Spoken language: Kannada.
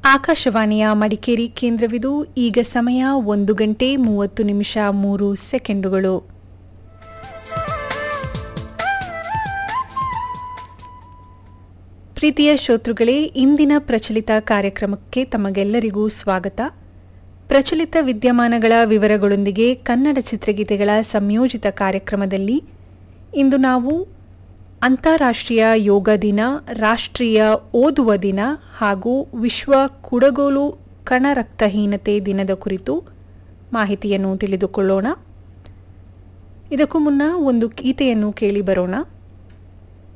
ಆಕಾಶವಾಣಿಯ ಮಡಿಕೇರಿ ಕೇಂದ್ರವಿದು ಈಗ ಸಮಯ ಒಂದು ಗಂಟೆ ಮೂವತ್ತು ನಿಮಿಷ ಮೂರು ಸೆಕೆಂಡುಗಳು ಪ್ರೀತಿಯ ಶ್ರೋತೃಗಳೇ ಇಂದಿನ ಪ್ರಚಲಿತ ಕಾರ್ಯಕ್ರಮಕ್ಕೆ ತಮಗೆಲ್ಲರಿಗೂ ಸ್ವಾಗತ ಪ್ರಚಲಿತ ವಿದ್ಯಮಾನಗಳ ವಿವರಗಳೊಂದಿಗೆ ಕನ್ನಡ ಚಿತ್ರಗೀತೆಗಳ ಸಂಯೋಜಿತ ಕಾರ್ಯಕ್ರಮದಲ್ಲಿ ಇಂದು ನಾವು ಅಂತಾರಾಷ್ಟ್ರೀಯ ಯೋಗ ದಿನ ರಾಷ್ಟ್ರೀಯ ಓದುವ ದಿನ ಹಾಗೂ ವಿಶ್ವ ಕುಡಗೋಲು ಕಣರಕ್ತಹೀನತೆ ದಿನದ ಕುರಿತು ಮಾಹಿತಿಯನ್ನು ತಿಳಿದುಕೊಳ್ಳೋಣ ಇದಕ್ಕೂ ಮುನ್ನ ಒಂದು ಗೀತೆಯನ್ನು ಕೇಳಿ ಬರೋಣ